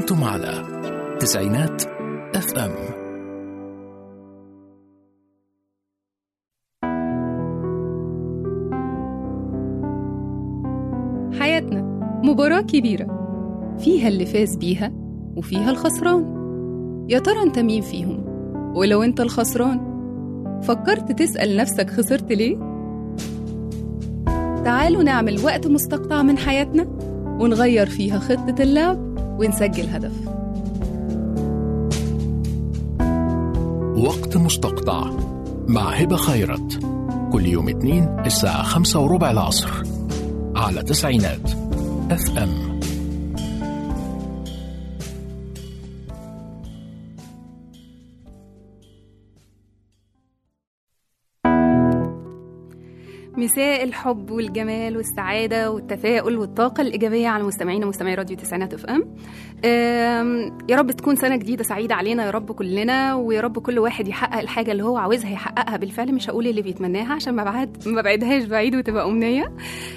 أنتم على تسعينات اف ام حياتنا مباراة كبيرة فيها اللي فاز بيها وفيها الخسران يا ترى انت مين فيهم ولو انت الخسران فكرت تسأل نفسك خسرت ليه؟ تعالوا نعمل وقت مستقطع من حياتنا ونغير فيها خطة اللعب ونسجل هدف وقت مستقطع مع هبة خيرت كل يوم اثنين الساعة خمسة وربع العصر على تسعينات اف ام مساء الحب والجمال والسعادة والتفاؤل والطاقة الإيجابية على مستمعينا ومستمعي راديو تسعينات اف ام أم، يا رب تكون سنة جديدة سعيدة علينا يا رب كلنا ويا رب كل واحد يحقق الحاجة اللي هو عاوزها يحققها بالفعل مش هقول اللي بيتمناها عشان ما بعد ما بعدهاش بعيد وتبقى أمنية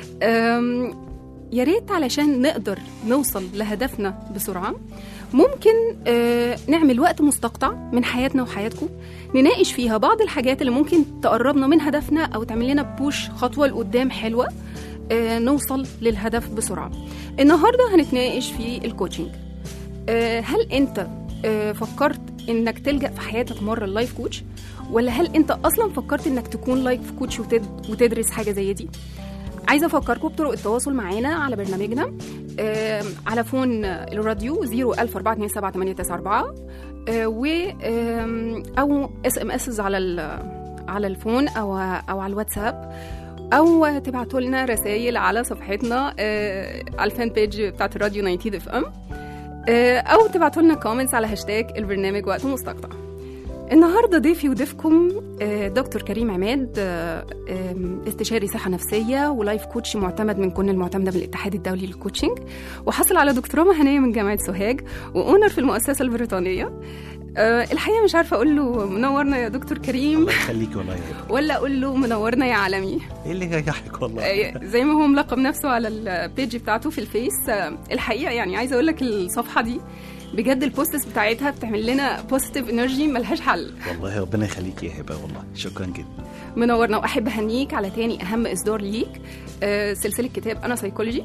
أم، يا ريت علشان نقدر نوصل لهدفنا بسرعة ممكن آه، نعمل وقت مستقطع من حياتنا وحياتكم نناقش فيها بعض الحاجات اللي ممكن تقربنا من هدفنا او تعمل لنا بوش خطوه لقدام حلوه آه، نوصل للهدف بسرعه النهارده هنتناقش في الكوتشنج آه، هل انت آه، فكرت انك تلجا في حياتك مره اللايف كوتش ولا هل انت اصلا فكرت انك تكون لايف كوتش وتد- وتدرس حاجه زي دي عايزه افكركم بطرق التواصل معانا على برنامجنا آم، على فون الراديو 004278994 آه، و آم، او اس ام اس على ال- على الفون او او على الواتساب او تبعتوا لنا رسائل على صفحتنا آه، على الفان بيج بتاعت الراديو 90 اف ام آه، او تبعتوا لنا كومنتس على هاشتاج البرنامج وقت مستقطع النهارده ضيفي وضيفكم آه، دكتور كريم عماد آه، آم، استشاري صحه نفسيه ولايف كوتش معتمد من كل المعتمده بالاتحاد الدولي للكوتشنج وحصل على دكتوراه مهنيه من جامعه سوهاج واونر في المؤسسه البريطانيه آه، الحقيقه مش عارفه اقول له منورنا يا دكتور كريم الله يخليك والله يا هبة. ولا اقول له منورنا يا عالمي ايه اللي جايحك والله آه، زي ما هو ملقب نفسه على البيج بتاعته في الفيس آه، الحقيقه يعني عايزه اقول لك الصفحه دي بجد البوستس بتاعتها بتعمل لنا بوزيتيف انرجي ملهاش حل والله ربنا يخليك يا هبه والله شكرا جدا منورنا واحب اهنيك على تاني اهم اصدار ليك آه، سلسله كتاب انا سايكولوجي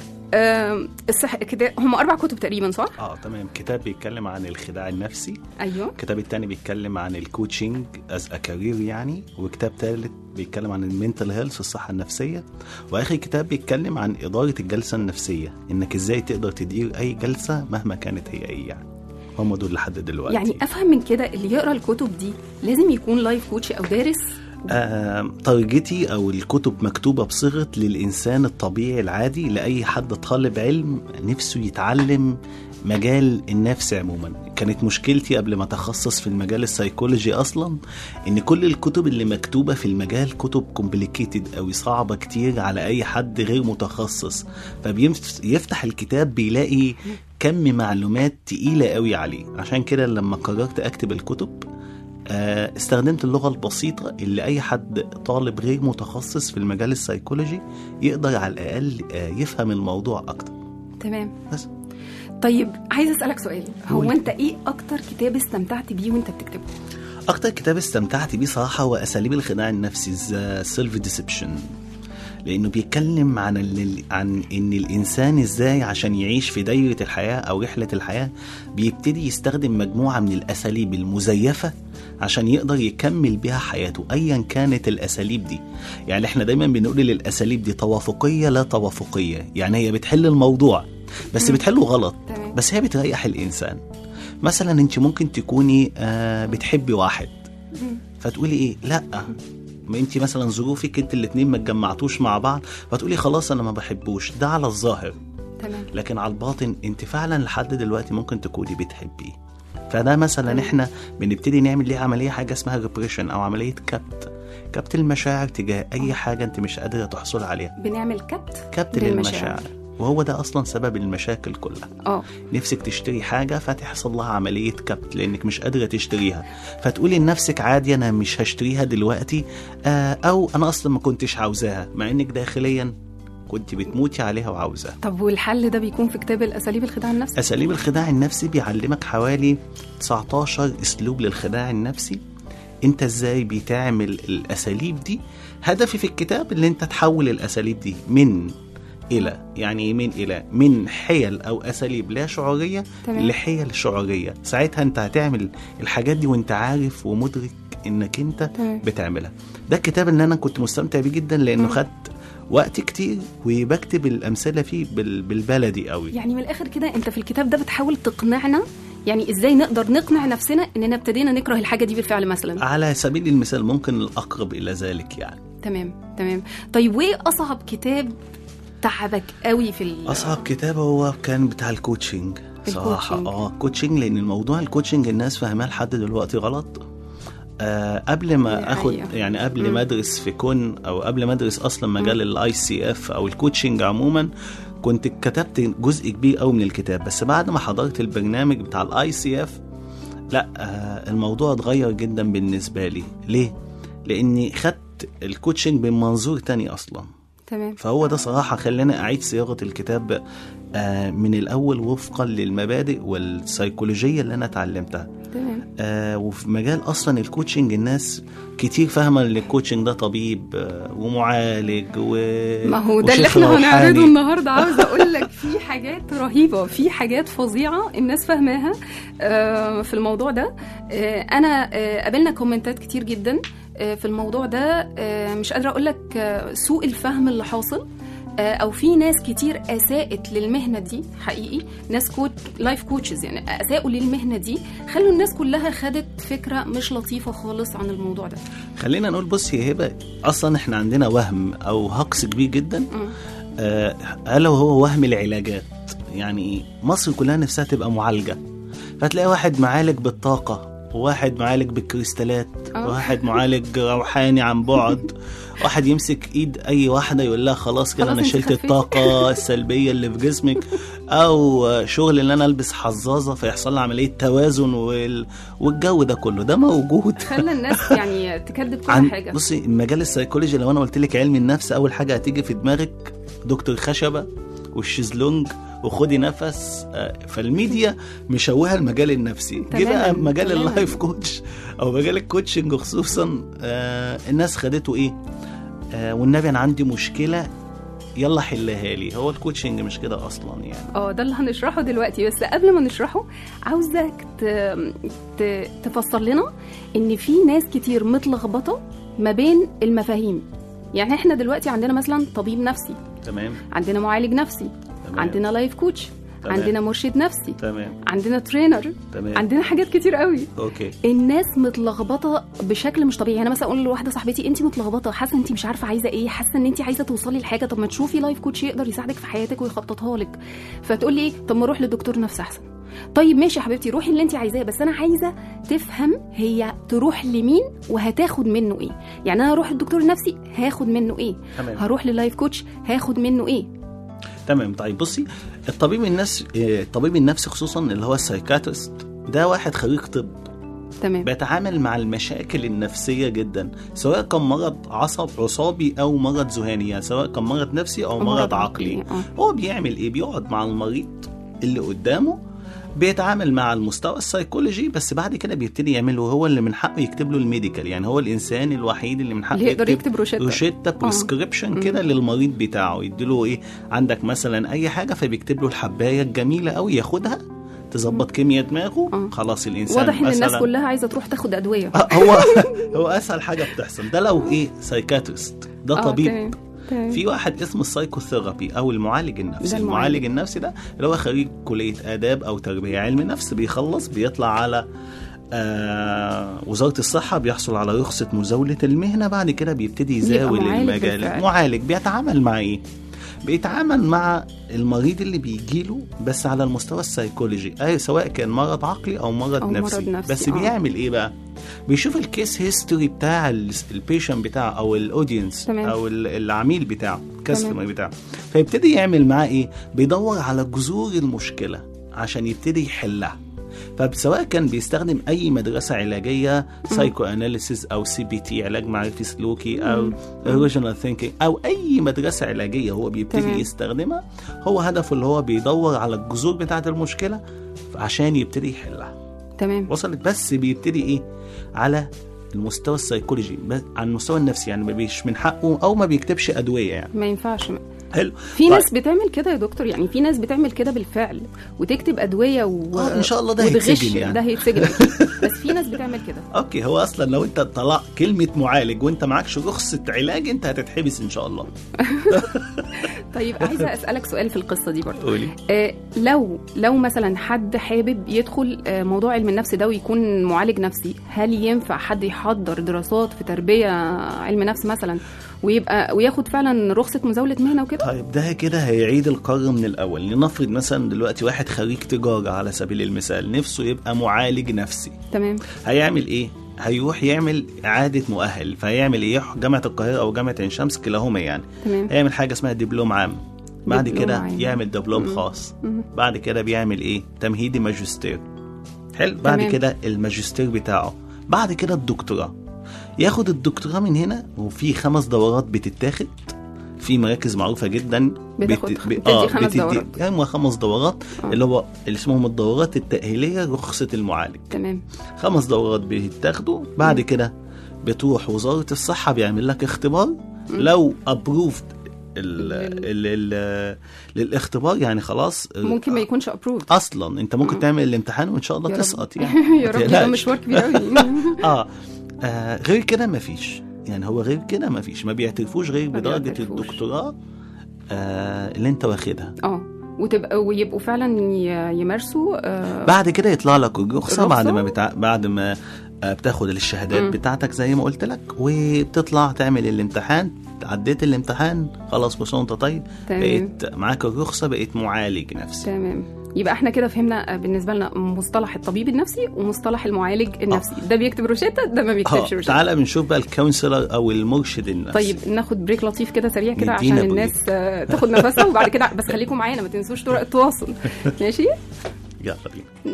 آه، الصح كتاب هم اربع كتب تقريبا صح اه تمام كتاب بيتكلم عن الخداع النفسي ايوه الكتاب التاني بيتكلم عن الكوتشنج از ا كارير يعني وكتاب تالت بيتكلم عن المينتال هيلث الصحه النفسيه واخر كتاب بيتكلم عن اداره الجلسه النفسيه انك ازاي تقدر تدير اي جلسه مهما كانت هي ايه يعني هم دول لحد دلوقتي يعني افهم من كده اللي يقرا الكتب دي لازم يكون لايف كوتش او دارس آه، تارجتي او الكتب مكتوبه بصيغه للانسان الطبيعي العادي لاي حد طالب علم نفسه يتعلم مجال النفس عموما كانت مشكلتي قبل ما اتخصص في المجال السيكولوجي اصلا ان كل الكتب اللي مكتوبه في المجال كتب كومبليكيتد قوي صعبه كتير على اي حد غير متخصص فبيفتح الكتاب بيلاقي كم معلومات تقيله قوي عليه عشان كده لما قررت اكتب الكتب آه، استخدمت اللغة البسيطة اللي أي حد طالب غير متخصص في المجال السيكولوجي يقدر على الأقل آه، يفهم الموضوع أكتر تمام بس طيب عايزه اسالك سؤال هو قولي. انت ايه اكتر كتاب استمتعت بيه وانت بتكتبه أكتر كتاب استمتعت بيه صراحة هو أساليب الخداع النفسي سيلف ديسبشن لأنه بيتكلم عن ال- عن إن الإنسان إزاي عشان يعيش في دايرة الحياة أو رحلة الحياة بيبتدي يستخدم مجموعة من الأساليب المزيفة عشان يقدر يكمل بيها حياته أيا كانت الأساليب دي يعني إحنا دايما بنقول إن الأساليب دي توافقية لا توافقية يعني هي بتحل الموضوع بس مم. بتحله غلط تمام بس هي بتريح الإنسان مثلا انت ممكن تكوني آه بتحبي واحد مم. فتقولي ايه لا ما انت مثلا ظروفك انت الاتنين ما اتجمعتوش مع بعض فتقولي خلاص انا ما بحبوش ده على الظاهر تمام لكن على الباطن انت فعلا لحد دلوقتي ممكن تكوني بتحبيه فده مثلا احنا بنبتدي نعمل ليه عمليه حاجه اسمها ريبريشن او عمليه كبت كبت المشاعر تجاه اي حاجه انت مش قادره تحصل عليها بنعمل كبت كبت للمشاعر. للمشاعر وهو ده اصلا سبب المشاكل كلها اه نفسك تشتري حاجة فتحصل لها عملية كبت لأنك مش قادرة تشتريها فتقولي لنفسك عادي أنا مش هشتريها دلوقتي آه أو أنا أصلا ما كنتش عاوزاها مع إنك داخليا كنت بتموتي عليها وعاوزاها طب والحل ده بيكون في كتاب الاساليب الخداع النفسي اساليب الخداع النفسي بيعلمك حوالي 19 اسلوب للخداع النفسي انت ازاي بتعمل الاساليب دي هدفي في الكتاب ان انت تحول الاساليب دي من الى يعني إيه من الى من حيل او اساليب لا شعوريه تمام. لحيل شعوريه ساعتها انت هتعمل الحاجات دي وانت عارف ومدرك انك انت تمام. بتعملها ده الكتاب اللي انا كنت مستمتع بيه جدا لانه مم. خدت وقت كتير وبكتب الامثله فيه بال- بالبلدي قوي يعني من الاخر كده انت في الكتاب ده بتحاول تقنعنا يعني ازاي نقدر نقنع نفسنا اننا ابتدينا نكره الحاجه دي بالفعل مثلا على سبيل المثال ممكن الأقرب إلى ذلك يعني تمام تمام طيب وايه اصعب كتاب تعبك قوي في ال... أصعب كتاب هو كان بتاع الكوتشنج صراحة الكوتشنج. اه كوتشنج لأن الموضوع الكوتشنج الناس فاهماه لحد دلوقتي غلط آه قبل ما دي اخد حقيقة. يعني قبل مم. ما ادرس في كون او قبل ما ادرس اصلا مجال الاي سي اف او الكوتشنج عموما كنت كتبت جزء كبير قوي من الكتاب بس بعد ما حضرت البرنامج بتاع الاي سي اف لا آه الموضوع اتغير جدا بالنسبه لي ليه لاني خدت الكوتشنج من منظور تاني اصلا تمام فهو ده صراحة خلاني أعيد صياغة الكتاب آه، من الأول وفقا للمبادئ والسيكولوجية اللي أنا اتعلمتها تمام آه، وفي مجال أصلا الكوتشنج الناس كتير فاهمة إن الكوتشنج ده طبيب آه، ومعالج و ما هو ده اللي وشيخ احنا روحاني. هنعرضه النهارده عاوزه اقول لك في حاجات رهيبه في حاجات فظيعه الناس فاهماها آه، في الموضوع ده آه، انا آه، قابلنا كومنتات كتير جدا آه، في الموضوع ده آه، مش قادره اقول لك آه، سوء الفهم اللي حاصل آه، او في ناس كتير اساءت للمهنه دي حقيقي ناس كوت لايف كوتشز يعني اساءوا للمهنه دي خلوا الناس كلها خدت فكره مش لطيفه خالص عن الموضوع ده خلينا نقول بص يا هبة أصلا إحنا عندنا وهم أو هقص كبير جدا مم. آه، ألا وهو وهم العلاجات يعني مصر كلها نفسها تبقى معالجة فتلاقي واحد معالج بالطاقة وواحد معالج بالكريستالات آه. واحد معالج روحاني عن بعد واحد يمسك ايد اي واحده يقول لها خلاص كده خلاص انا انت شلت خفيتي. الطاقه السلبيه اللي في جسمك او شغل ان انا البس حظاظه فيحصل لي عمليه توازن وال... والجو ده كله ده موجود خلى الناس يعني تكذب كل عن حاجه بصي مجال السيكولوجي لو انا قلت لك علم النفس اول حاجه هتيجي في دماغك دكتور خشبه والشيزلونج وخدي نفس آه، فالميديا مشوهه المجال النفسي جه بقى تماماً، مجال تماماً. اللايف كوتش او مجال الكوتشنج خصوصا آه، الناس خدته ايه آه، والنبي انا عندي مشكله يلا حلها لي هو الكوتشنج مش كده اصلا يعني اه ده اللي هنشرحه دلوقتي بس قبل ما نشرحه عاوزك ت... ت... تفسر لنا ان في ناس كتير متلخبطه ما بين المفاهيم يعني احنا دلوقتي عندنا مثلا طبيب نفسي تمام عندنا معالج نفسي تمام. عندنا لايف كوتش تمام. عندنا مرشد نفسي تمام عندنا ترينر تمام عندنا حاجات كتير قوي اوكي الناس متلخبطه بشكل مش طبيعي انا مثلا اقول لواحده صاحبتي انت متلخبطه حاسه انت مش عارفه عايزه ايه حاسه ان انت عايزه توصلي لحاجه طب ما تشوفي لايف كوتش يقدر يساعدك في حياتك ويخططها لك فتقول لي ايه طب ما اروح لدكتور نفس احسن طيب ماشي يا حبيبتي روحي اللي انت عايزاه بس انا عايزه تفهم هي تروح لمين وهتاخد منه ايه يعني انا هروح للدكتور النفسي هاخد منه ايه تمام هروح للايف كوتش هاخد منه ايه تمام طيب بصي الطبيب النفسي آه، الطبيب النفسي خصوصا اللي هو السايكاتريست ده واحد خريج طب تمام بيتعامل مع المشاكل النفسية جدا سواء كان مرض عصب عصابي أو مرض ذهاني يعني سواء كان مرض نفسي أو مرض عقلي اه هو بيعمل إيه بيقعد مع المريض اللي قدامه بيتعامل مع المستوى السيكولوجي بس بعد كده بيبتدي يعمله هو اللي من حقه يكتب له الميديكال يعني هو الانسان الوحيد اللي من حقه اللي يقدر يكتب روشته روشته بريسكريبشن مم. كده للمريض بتاعه يديله ايه عندك مثلا اي حاجه فبيكتب له الحبايه الجميله قوي ياخدها تظبط كيمياء دماغه آه. خلاص الانسان واضح ان الناس مثلاً- كلها عايزه تروح تاخد ادويه آه، هو هو اسهل حاجه بتحصل ده لو ايه سايكاتريست ده آه، طبيب تمام، تمام. في واحد اسمه السايكوثيرابي او المعالج النفسي ده المعالج. المعالج النفسي ده اللي هو خريج كليه اداب او تربيه علم نفس بيخلص بيطلع على آه وزاره الصحه بيحصل على رخصه مزاوله المهنه بعد كده بيبتدي يزاول معالج المجال بالفعل. معالج بيتعامل مع ايه بيتعامل مع المريض اللي بيجيله بس على المستوى السيكولوجي اي سواء كان مرض عقلي او مرض أو مرض نفسي, نفسي، بس آه. بيعمل ايه بقى بيشوف الكيس هيستوري بتاع البيشنت بتاعه او الاودينس تمام. او ال- العميل بتاعه الكاستمر تمام. بتاعه فيبتدي يعمل معاه ايه بيدور على جذور المشكله عشان يبتدي يحلها فسواء كان بيستخدم اي مدرسه علاجيه سايكو اناليسيس او سي بي تي علاج معرفي سلوكي او اوريجينال ثينكينج او اي مدرسه علاجيه هو بيبتدي تمام. يستخدمها هو هدفه اللي هو بيدور على الجذور بتاعه المشكله عشان يبتدي يحلها تمام وصلت بس بيبتدي ايه على المستوى السيكولوجي بس على المستوى النفسي يعني ما بيش من حقه او ما بيكتبش ادويه يعني ما ينفعش حلو في طيب. ناس بتعمل كده يا دكتور يعني في ناس بتعمل كده بالفعل وتكتب ادويه و... آه، إن شاء الله ده وتغش. هيتسجن يعني. ده هيتسجن أكيد. بس في ناس بتعمل كده اوكي هو اصلا لو انت طلع كلمه معالج وانت معكش رخصه علاج انت هتتحبس ان شاء الله طيب عايزه اسالك سؤال في القصه دي برضه قولي آه لو لو مثلا حد حابب يدخل آه موضوع علم النفس ده ويكون معالج نفسي هل ينفع حد يحضر دراسات في تربيه علم نفس مثلا ويبقى وياخد فعلا رخصه مزاوله مهنه وكده طيب ده كده هيعيد القرار من الاول لنفرض مثلا دلوقتي واحد خريج تجاره على سبيل المثال نفسه يبقى معالج نفسي تمام هيعمل ايه هيروح يعمل اعاده مؤهل فهيعمل ايه يروح جامعه القاهره او جامعه عين شمس كلاهما يعني تمام هيعمل حاجه اسمها دبلوم عام بعد دبلوم كده عام. يعمل دبلوم مم. خاص مم. بعد كده بيعمل ايه تمهيدي ماجستير حلو بعد تمام. كده الماجستير بتاعه بعد كده الدكتوراه ياخد الدكتوراه من هنا وفي خمس دورات بتتاخد في مراكز معروفه جدا بتاخد- بتدي خمس دورات. هم خمس دورات آه. اللي هو اللي اسمهم الدورات التأهيلية رخصة المعالج تمام خمس دورات بيتاخدوا بعد كده بتروح وزارة الصحة بيعمل لك اختبار لو ابروفد ال ال ال للاختبار يعني خلاص ممكن ما يكونش ابروفد اصلا انت ممكن تعمل الامتحان وان شاء الله يا رب. تسقط يعني يا ما رب ده تقلقش. مشوار كبير قوي اه, آه غير كده مفيش يعني هو غير كده مفيش ما بيعترفوش غير ما بدرجة بيعترفوش. الدكتوراه آه اللي انت واخدها اه وتبقى ويبقوا فعلا ي- يمارسوا آه بعد كده يطلع لك الرخصة بعد الرخصة؟ ما بتع... بعد ما آه، بتاخد الشهادات مم. بتاعتك زي ما قلت لك وبتطلع تعمل الامتحان عديت الامتحان خلاص كل سنه وانت طيب تمام. بقيت معاك الرخصه بقيت معالج نفسي تمام يبقى احنا كده فهمنا آه، بالنسبه لنا مصطلح الطبيب النفسي ومصطلح المعالج النفسي ده بيكتب روشته ده ما بيكتبش اه روشته تعالى بنشوف بقى الكونسلر او المرشد النفسي طيب ناخد بريك لطيف كده سريع كده عشان ندينا بريك. الناس آه، تاخد نفسها وبعد كده بس خليكم معانا ما تنسوش طرق التواصل ماشي يلا بينا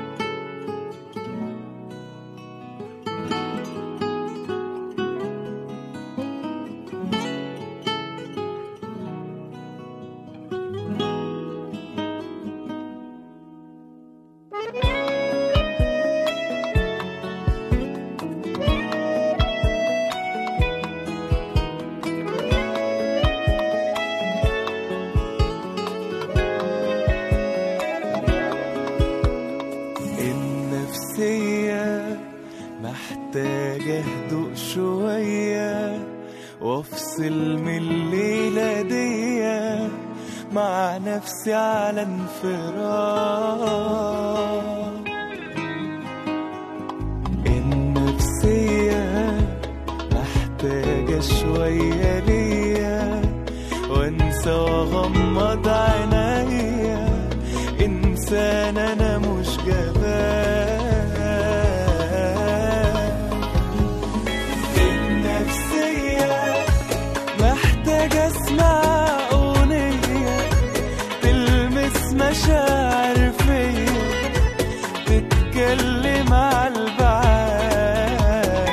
النفسية محتاجة هدوء شوية وافصل من الليلة دي مع نفسي على انفراد النفسية محتاجة شوية ليا وانسى واغمض عينيا انسان انا مش جبان النفسية محتاجة اسمع اغنية تلمس مشاعر فيا تتكلم على البعاد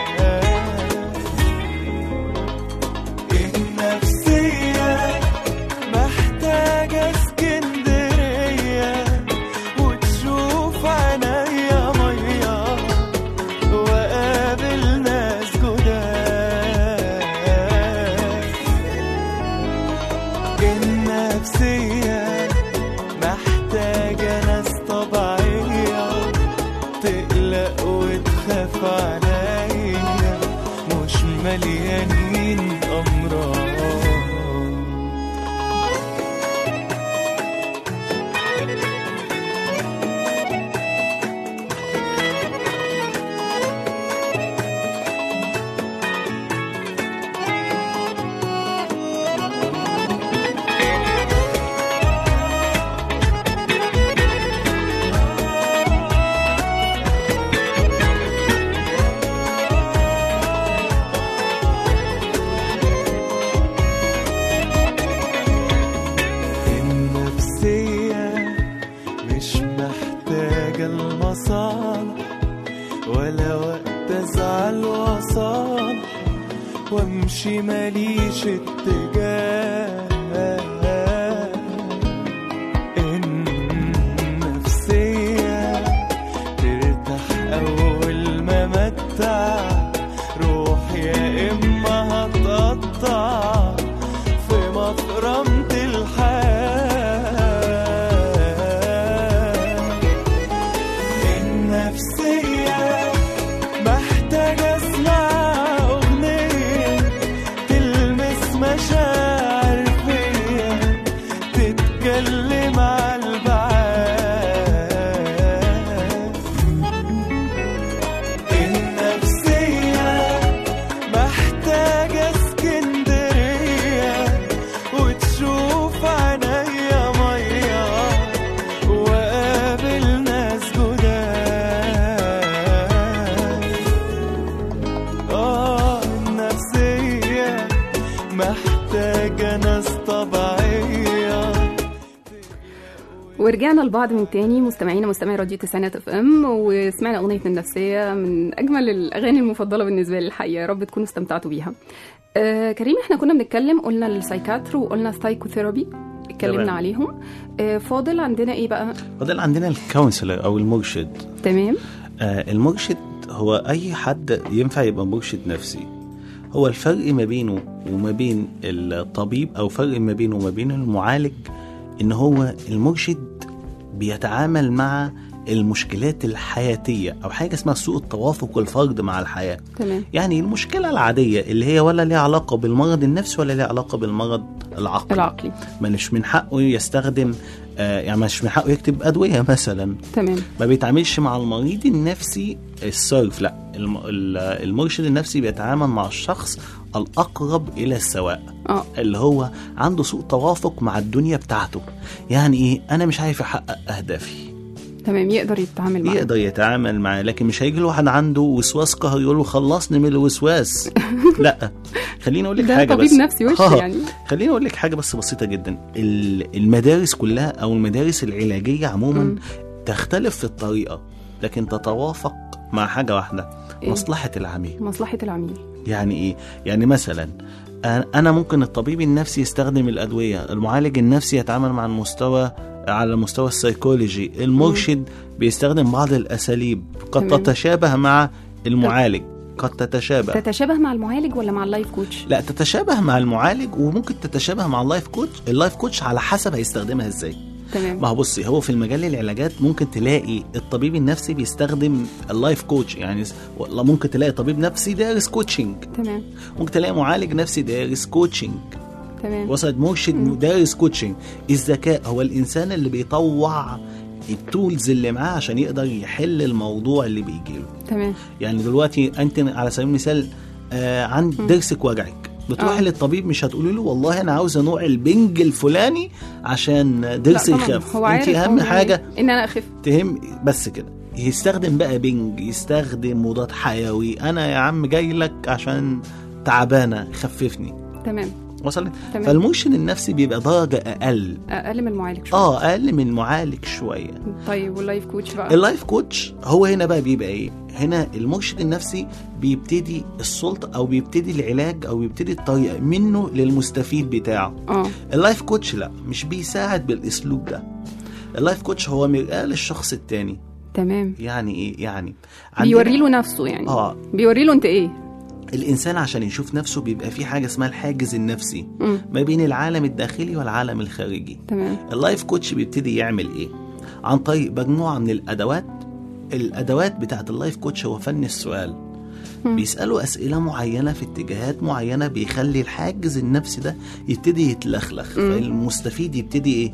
النفسية محتاجة اسكندرية وتشوف محتاجة المصالح ولا وقت ازعل وصالح وامشي ماليش اتجاه النفسية ترتاح أول ما متع روح يا إما هتقطع في مفرمة الحياة النفسية محتاجة اسمع أغنية تلمس مشاعر فيا تتكلم على البعاد النفسية محتاجة اسكندرية وتشوف عينيا مية وقابل ناس جداد اه النفسية محتاجة ناس طبيعية ورجعنا لبعض من تاني مستمعينا مستمعي راديو تسعينات اف ام وسمعنا اغنيه النفسيه من اجمل الاغاني المفضله بالنسبه لي الحقيقه يا رب تكونوا استمتعتوا بيها آه كريم احنا كنا بنتكلم قلنا السايكاتر وقلنا السايكوثيرابي اتكلمنا تمام. عليهم آه فاضل عندنا ايه بقى فضل عندنا الكونسلر او المرشد تمام آه المرشد هو اي حد ينفع يبقى مرشد نفسي هو الفرق ما بينه وما بين الطبيب او فرق ما بينه وما بين المعالج ان هو المرشد بيتعامل مع المشكلات الحياتية أو حاجة اسمها سوء التوافق الفرد مع الحياة تمام يعني المشكلة العادية اللي هي ولا ليها علاقة بالمرض النفسي ولا ليها علاقة بالمرض العقلي العقلي مش من حقه يستخدم آه يعني مش من حقه يكتب أدوية مثلا تمام ما بيتعاملش مع المريض النفسي الصرف لا الم- ال- المرشد النفسي بيتعامل مع الشخص الأقرب إلى السواء اه اللي هو عنده سوء توافق مع الدنيا بتاعته يعني إيه أنا مش عارف أحقق أهدافي تمام يقدر يتعامل معاه يقدر يتعامل معاه لكن مش هيجي له واحد عنده وسواس قهري يقول له خلصني من الوسواس لا خليني اقول لك ده حاجه طبيب بس نفسي وش آه، يعني خليني اقول لك حاجه بس بسيطه جدا ال- المدارس كلها او المدارس العلاجيه عموما مم. تختلف في الطريقه لكن تتوافق مع حاجه واحده إيه؟ مصلحه العميل مصلحه العميل يعني ايه يعني مثلا أنا- انا ممكن الطبيب النفسي يستخدم الادويه المعالج النفسي يتعامل مع المستوى على المستوى السيكولوجي المرشد بيستخدم بعض الاساليب قد تمام. تتشابه مع المعالج قد تتشابه تتشابه مع المعالج ولا مع اللايف كوتش لا تتشابه مع المعالج وممكن تتشابه مع اللايف كوتش اللايف كوتش على حسب هيستخدمها ازاي تمام ما هو بصي هو في المجال العلاجات ممكن تلاقي الطبيب النفسي بيستخدم اللايف كوتش يعني س- والله ممكن تلاقي طبيب نفسي دارس كوتشنج تمام ممكن تلاقي معالج نفسي دارس كوتشنج تمام وصلت مرشد دارس كوتشنج الذكاء هو الانسان اللي بيطوع التولز اللي معاه عشان يقدر يحل الموضوع اللي بيجيله تمام يعني دلوقتي انت على سبيل المثال آه عند ضرسك وجعك بتروحي آه. للطبيب مش هتقولي له والله انا عاوزه نوع البنج الفلاني عشان لا ضرسي طبعاً، يخف هو انت عارف اهم هو حاجه إيه؟ ان انا اخف تهم بس كده يستخدم بقى بنج يستخدم مضاد حيوي انا يا عم جاي لك عشان تعبانه خففني تمام وصلت تمام. فالموشن النفسي بيبقى درجه اقل اقل من المعالج شويه اه اقل من المعالج شويه طيب واللايف كوتش بقى اللايف كوتش هو هنا بقى بيبقى ايه هنا المرشد النفسي بيبتدي السلطه او بيبتدي العلاج او بيبتدي الطريقه منه للمستفيد بتاعه اه اللايف كوتش لا مش بيساعد بالاسلوب ده اللايف كوتش هو مرآة للشخص التاني تمام يعني ايه يعني عندنا- بيوري له نفسه يعني اه بيوري له انت ايه الانسان عشان يشوف نفسه بيبقى في حاجه اسمها الحاجز النفسي مم. ما بين العالم الداخلي والعالم الخارجي تمام اللايف كوتش بيبتدي يعمل ايه عن طريق مجموعه من الادوات الادوات بتاعت اللايف كوتش هو فن السؤال مم. بيسالوا اسئله معينه في اتجاهات معينه بيخلي الحاجز النفسي ده يبتدي يتلخلخ مم. فالمستفيد يبتدي ايه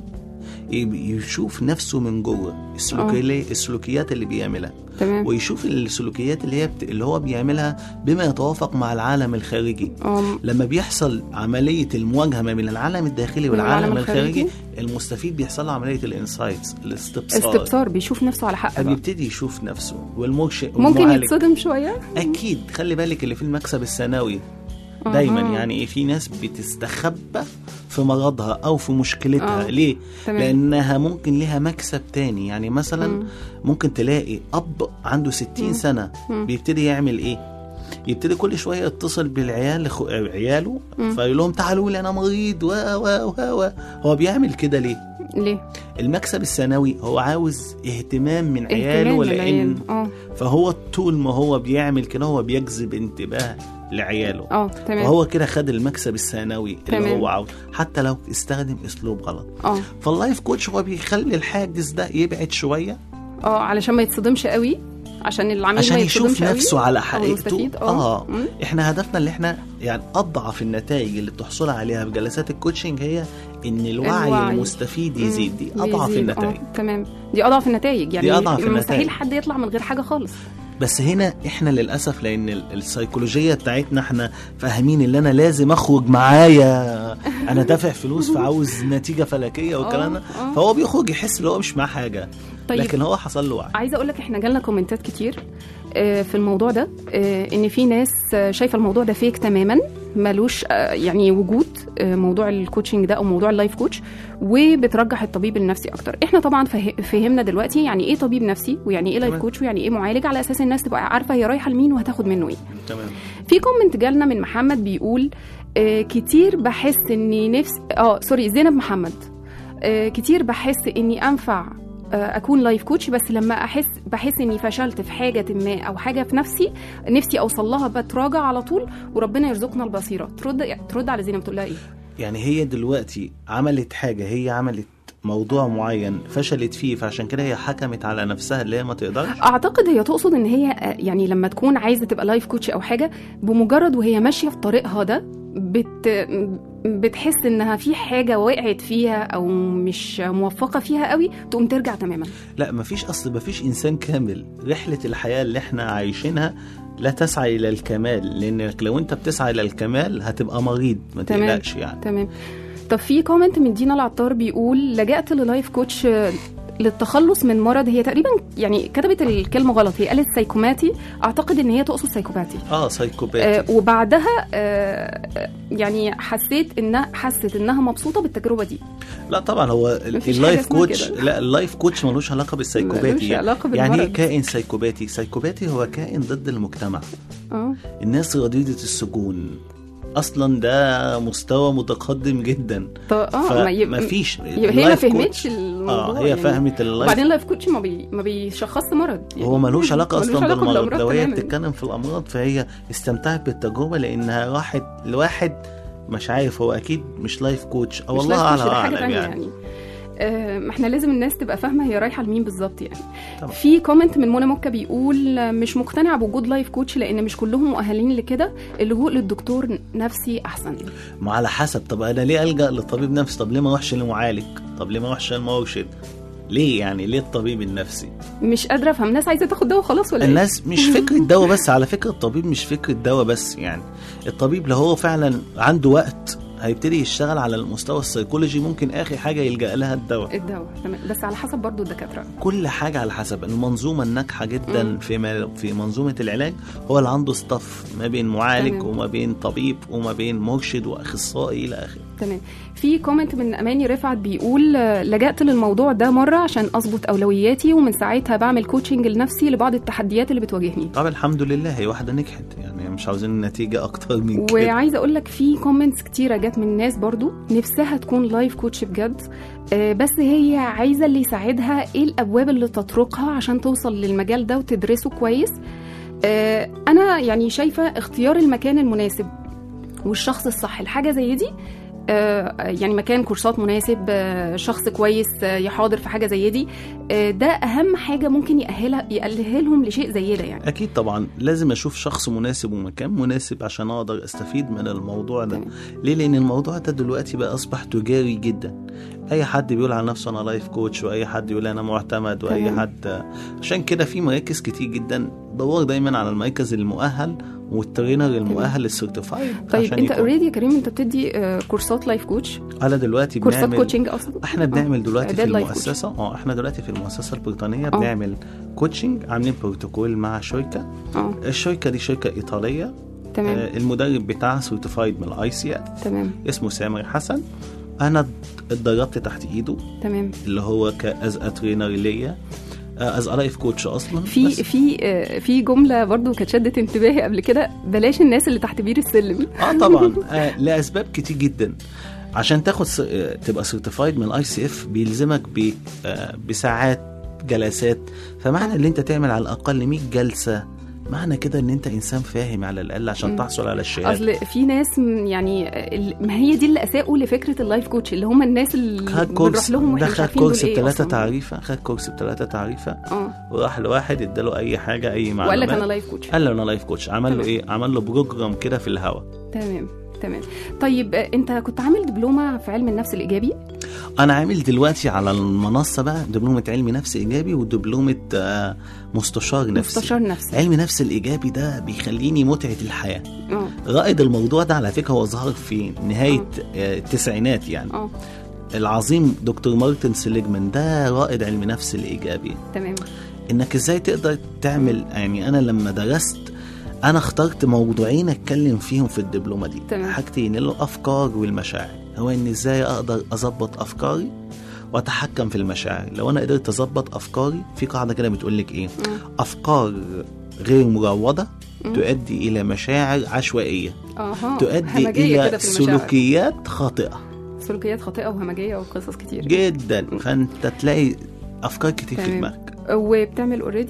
ي- يشوف نفسه من جوه السلوكيات السلوكيات اللي بيعملها تمام ويشوف السلوكيات اللي هي بت... اللي هو بيعملها بما يتوافق مع العالم الخارجي اه لما بيحصل عملية المواجهة ما بين العالم الداخلي والعالم والعالم الخارجي الخارجي. المستفيد بيحصل له عملية الانسايتس الاستبصار استبصار بيشوف نفسه على حق بقى فبيبتدي يشوف نفسه والمرشد ممكن والمعالج. يتصدم شويه اكيد خلي بالك اللي في المكسب الثانوي أها. دايما يعني ايه في ناس بتستخبى في مرضها او في مشكلتها آه. ليه تمام. لانها ممكن ليها مكسب تاني يعني مثلا مم. ممكن تلاقي اب عنده 60 سنه مم. بيبتدي يعمل ايه يبتدي كل شويه يتصل بالعيال خو- عياله مم. فيقول لهم تعالوا لي انا مريض و و و و هو بيعمل كده ليه ليه المكسب السنوي هو عاوز اهتمام من اهتمام عياله من لان العيال. اه فهو طول ما هو بيعمل كده هو بيجذب انتباه لعياله اه تمام فهو كده خد المكسب الثانوي اللي تمام. هو عاوز حتى لو استخدم اسلوب غلط اه فاللايف كوتش هو بيخلي الحاجز ده يبعد شويه اه علشان ما يتصدمش قوي عشان العميل عشان ما يشوف يتصدمش قوي نفسه على أو حقيقته المستفيد. اه مم. احنا هدفنا اللي احنا يعني اضعف النتائج اللي بتحصل عليها في جلسات الكوتشنج هي ان الوعي, الوعي. المستفيد مم. يزيد دي اضعف يزيد. النتائج اه تمام دي اضعف النتائج يعني دي أضعف مستحيل النتائج. حد يطلع من غير حاجه خالص بس هنا احنا للاسف لان ال- السيكولوجيه بتاعتنا احنا فاهمين ان انا لازم اخرج معايا انا دافع فلوس فعاوز نتيجه فلكيه والكلام ده آه، آه. فهو بيخرج يحس ان هو مش معاه حاجه طيب. لكن هو حصل له وعي عايزه اقول لك احنا جالنا كومنتات كتير آه، في الموضوع ده آه، ان في ناس آه، شايفه الموضوع ده فيك تماما ملوش آه، يعني وجود آه، موضوع الكوتشنج ده او موضوع اللايف كوتش وبترجح الطبيب النفسي اكتر احنا طبعا فه- فهمنا دلوقتي يعني ايه طبيب نفسي ويعني ايه لايف تمام. كوتش ويعني ايه معالج على اساس الناس تبقى عارفه هي رايحه لمين وهتاخد منه ايه تمام في كومنت جالنا من محمد بيقول آه كتير بحس اني نفس اه سوري زينب محمد آه كتير بحس اني انفع آه اكون لايف كوتش بس لما احس بحس اني فشلت في حاجه ما او حاجه في نفسي نفسي اوصل لها بتراجع على طول وربنا يرزقنا البصيره ترد ترد على زينب تقول لها ايه يعني هي دلوقتي عملت حاجه هي عملت موضوع معين فشلت فيه فعشان كده هي حكمت على نفسها اللي هي ما تقدرش اعتقد هي تقصد ان هي آه، يعني لما تكون عايزه تبقى لايف كوتش او حاجه بمجرد وهي ماشيه في طريقها ده بت بتحس انها في حاجه وقعت فيها او مش موفقه فيها قوي تقوم ترجع تماما لا مفيش اصل مفيش انسان كامل رحله الحياه اللي احنا عايشينها لا تسعى الى الكمال لانك لو انت بتسعى الى الكمال هتبقى مريض ما تمام. تقلقش يعني تمام طب في كومنت من دينا العطار بيقول لجأت للايف كوتش آه، للتخلص من مرض هي تقريبا يعني كتبت الكلمه غلط هي قالت سايكوماتي اعتقد ان هي تقصد سايكوباتي اه سايكوباتي آه وبعدها آه يعني حسيت انها حست انها مبسوطه بالتجربه دي لا طبعا هو ال- مفيش اللايف حاجة اسمها كوتش كده. لا اللايف كوتش ملوش علاقه بالسايكوباتي ملوش يعني, علاقة يعني ايه بالمرض. كائن سايكوباتي سايكوباتي هو كائن ضد المجتمع اه الناس رديده السجون اصلا ده مستوى متقدم جدا طب اه ما يب- فمفيش يبقى هي ما اللايف فهمتش كوتش- الموضوع اه هي يعني. فهمت اللايف وبعدين اللايف كوتش ما بي ما بيشخصش مرض يعني هو ملوش علاقه ملوش اصلا علاقة بالمرض بالأمراض لو هي تماماً. بتتكلم في الامراض فهي استمتعت بالتجربه لانها راحت لواحد مش عارف هو اكيد مش لايف كوتش او مش الله لايف اعلى كوتش، ده حاجه اعلم تانية يعني, يعني آه، ما احنا لازم الناس تبقى فاهمه هي رايحه لمين بالظبط يعني طبعا. في كومنت من منى مكه بيقول آه، مش مقتنع بوجود لايف كوتش لان مش كلهم مؤهلين لكده اللجوء للدكتور نفسي احسن ما على حسب طب انا ليه الجا لطبيب نفسي طب ليه ما اروحش لمعالج طب ليه ما اروحش لمرشد ليه يعني ليه الطبيب النفسي مش قادره افهم الناس عايزه تاخد دواء خلاص ولا ايه الناس مش فكرة دواء بس على فكرة الطبيب مش فكرة دواء بس يعني الطبيب لو هو فعلا عنده وقت هيبتدي يشتغل على المستوى السيكولوجي ممكن اخر حاجة يلجأ لها الدواء الدواء تمام بس على حسب برضو الدكاتره كل حاجة على حسب المنظومة الناجحة جدا مم. في ما في منظومة العلاج هو اللي عنده ستاف ما بين معالج تمام. وما بين طبيب وما بين مرشد واخصائي الى اخره تمام في كومنت من اماني رفعت بيقول آه، لجأت للموضوع ده مره عشان اظبط اولوياتي ومن ساعتها بعمل كوتشنج لنفسي لبعض التحديات اللي بتواجهني طب الحمد لله هي واحدة نجحت يعني مش عاوزين نتيجة اكتر من كده وعايزه اقول لك في كومنتس كتيره جت من ناس برضو نفسها تكون لايف كوتش بجد آه، بس هي عايزه اللي يساعدها ايه الابواب اللي تطرقها عشان توصل للمجال ده وتدرسه كويس آه، انا يعني شايفه اختيار المكان المناسب والشخص الصح الحاجه زي دي آه، يعني مكان كورسات مناسب آه، شخص كويس آه، يحاضر في حاجه زي دي آه، ده اهم حاجه ممكن يأهلها يأهلهم لشيء زي ده يعني اكيد طبعا لازم اشوف شخص مناسب ومكان مناسب عشان اقدر استفيد من الموضوع ده تمام. ليه لان الموضوع ده دلوقتي بقى اصبح تجاري جدا اي حد بيقول على نفسه انا لايف كوتش واي حد يقول انا معتمد واي تمام. حد عشان كده في مراكز كتير جدا دور دايما على المركز المؤهل والترينر المؤهل السيرتيفايد طيب عشان انت يكون- اوريدي يا كريم انت بتدي آه، كورسات لايف كوتش انا دلوقتي كورسات بنعمل كوتشنج اقصد احنا بنعمل دلوقتي في إعداد لايف المؤسسه اه احنا دلوقتي في المؤسسه البريطانيه آه. بنعمل كوتشنج عاملين بروتوكول مع شركه اه الشركه دي شركه ايطاليه تمام آه، المدرب بتاعها سيرتيفايد من الاي سي تمام اسمه سامر حسن انا اتدربت تحت ايده تمام اللي هو كاز ترينر ليا از لايف كوتش اصلا في بس- في آه، في جمله برضو كانت شدت انتباهي قبل كده بلاش الناس اللي تحت بير السلم اه طبعا آه لاسباب كتير جدا عشان تاخد س... آه، تبقى سيرتيفايد من الاي سي اف بيلزمك ب... آه بساعات جلسات فمعنى ان انت تعمل على الاقل 100 جلسه معنى كده ان انت انسان فاهم على الاقل عشان مم. تحصل على الشهاده اصل في ناس م- يعني آه، ال- ما هي دي اللي اساءوا لفكره اللايف كوتش اللي هم الناس اللي خد بنروح كورس لهم واحنا ده مش خد عارفين دول كورس ايه بثلاثة أصلاً. تعريفة خد كورس بثلاثة تعريفة اه وراح لواحد اداله اي حاجة اي معلومات وقال لك انا لايف كوتش قال له انا لايف كوتش عمل له تمام. ايه عمل له بروجرام كده في الهوا تمام تمام طيب آه، انت كنت عامل دبلومه في علم النفس الايجابي انا عامل دلوقتي على المنصه بقى دبلومه علم نفس ايجابي ودبلومه آه، مستشار نفسي مستشار نفسي علم نفس الايجابي ده بيخليني متعه الحياه اه رائد الموضوع ده على فكره هو ظهر في نهايه آه، التسعينات يعني اه العظيم دكتور مارتن سيليجمان ده رائد علم نفس الايجابي تمام انك ازاي تقدر تعمل يعني انا لما درست انا اخترت موضوعين اتكلم فيهم في الدبلومه دي تمام. حاجتين الافكار والمشاعر هو ان ازاي اقدر اظبط افكاري واتحكم في المشاعر لو انا قدرت اظبط افكاري في قاعده كده بتقول لك ايه مم. افكار غير مروضه مم. تؤدي الى مشاعر عشوائيه اها تؤدي همجية الى كده في المشاعر. سلوكيات خاطئه سلوكيات خاطئه وهمجيه وقصص كتير جدا فانت تلاقي افكار كتير في تمام. دماغك وبتعمل اوريدي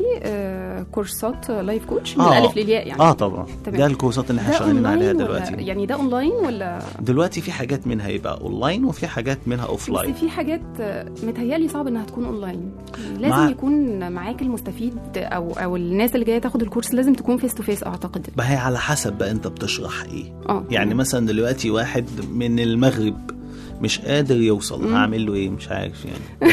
كورسات لايف كوتش من آه. الالف للياء يعني اه طبعا تمام. ده الكورسات اللي احنا ده شغالين عليها اونلاين دلوقتي ولا يعني ده اونلاين ولا دلوقتي في حاجات منها يبقى اونلاين وفي حاجات منها اوف بس لاين في حاجات آه، متهيألي صعب انها تكون اونلاين لازم مع- يكون معاك المستفيد او او الناس اللي جايه تاخد الكورس لازم تكون فيس تو فيس اعتقد ما هي على حسب بقى انت بتشرح ايه اه يعني تمام. مثلا دلوقتي واحد من المغرب مش قادر يوصل مم. هعمل له ايه مش عارف يعني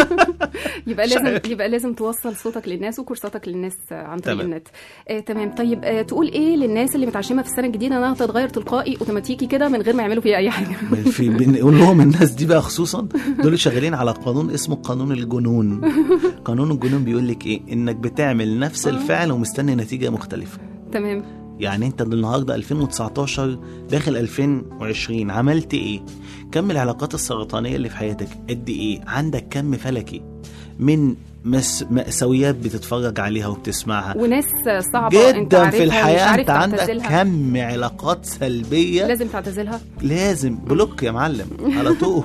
يبقى مش لازم عارف. يبقى لازم توصل صوتك للناس وكورساتك للناس آه، عن طريق تمام. النت آه تمام طيب آه تقول ايه للناس اللي متعشمه في السنه الجديده انها تتغير تلقائي اوتوماتيكي كده من غير ما يعملوا فيها اي حاجه في بنقول لهم الناس دي بقى خصوصا دول شغالين على قانون اسمه قانون الجنون قانون الجنون بيقول لك ايه انك بتعمل نفس آه. الفعل ومستني نتيجه مختلفه تمام يعني انت النهارده 2019 داخل 2020 عملت ايه كم العلاقات السرطانيه اللي في حياتك قد ايه عندك كم فلكي من مس... مأساويات بتتفرج عليها وبتسمعها وناس صعبه انت جدا عارفها في ومش الحياه عارف انت عندك تعتزلها. كم علاقات سلبيه لازم تعتزلها لازم بلوك يا معلم على طول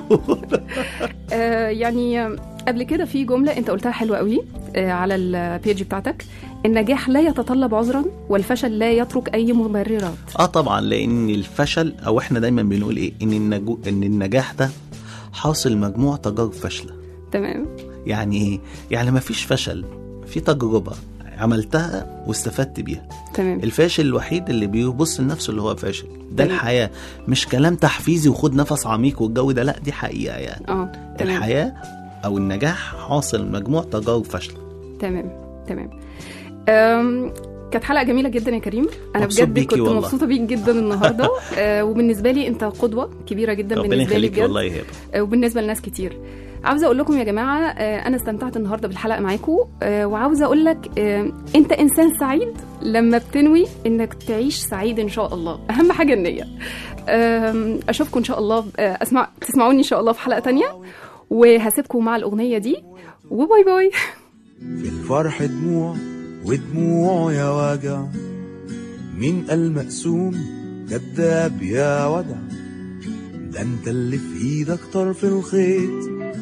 آه يعني آه، قبل كده في جمله انت قلتها حلوه قوي آه على البيج بتاعتك النجاح لا يتطلب عذرا والفشل لا يترك اي مبررات اه طبعا لان الفشل او احنا دايما بنقول ايه ان النجو... ان النجاح ده حاصل مجموع تجارب فاشله تمام يعني ايه يعني ما فيش فشل في تجربه عملتها واستفدت بيها تمام الفاشل الوحيد اللي بيبص لنفسه اللي هو فاشل ده تمام. الحياه مش كلام تحفيزي وخد نفس عميق والجو ده لا دي حقيقه يعني اه تمام الحياه او النجاح حاصل مجموع تجارب فاشله تمام تمام أم، كانت حلقه جميله جدا يا كريم انا مبسوط بجد بيكي كنت والله. مبسوطه بيك جدا النهارده آه، وبالنسبه لي انت قدوه كبيره جدا ربنا بالنسبه لي يخليكي بجد والله يهاب آه، وبالنسبه لناس كتير عاوزه اقول لكم يا جماعه آه، انا استمتعت النهارده بالحلقه معاكم آه، وعاوزه اقول لك آه، انت انسان سعيد لما بتنوي انك تعيش سعيد ان شاء الله اهم حاجه النيه آم، اشوفكم ان شاء الله آه، اسمع تسمعوني ان شاء الله في حلقه تانية وهسيبكم مع الاغنيه دي وباي باي في الفرح دموع ودموع يا وجع مين قال مقسوم كذاب يا ودع ده انت اللي في ايدك طرف الخيط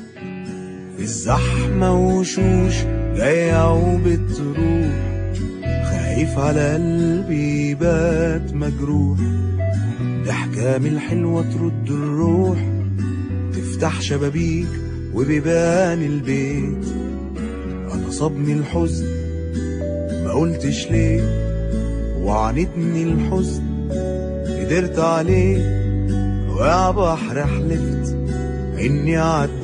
في الزحمة وشوش جاية وبتروح خايف على قلبي يبات مجروح ضحكة من الحلوة ترد الروح تفتح شبابيك وبيبان البيت أنا صابني الحزن ما قلتش ليه وعانتني الحزن قدرت عليه ويا بحر حلفت إني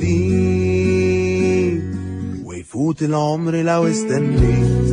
أعديه ويفوت العمر لو استنيت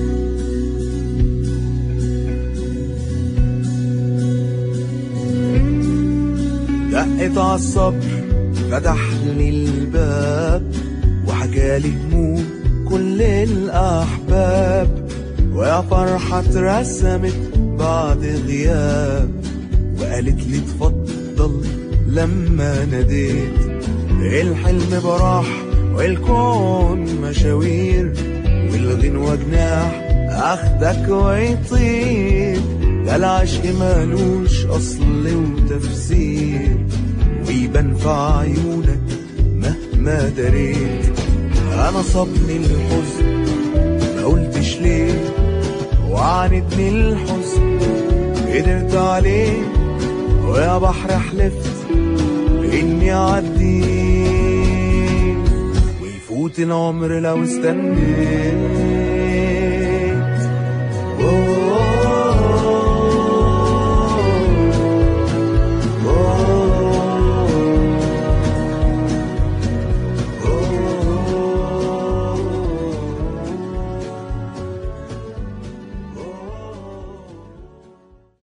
دقت عالصبر فتح لي الباب وحكالي هموم كل الأحباب ويا فرحة اترسمت بعد غياب وقالت لي اتفضل لما ناديت الحلم براح والكون مشاوير والغنوة جناح اخدك ويطير ده العشق مالوش اصل وتفسير ويبان في عيونك مهما دريت انا صابني الحزن ما قلتش ليه وعاندني الحزن قدرت عليه ويا بحر حلفت اني اعدي ويفوت العمر لو استنيت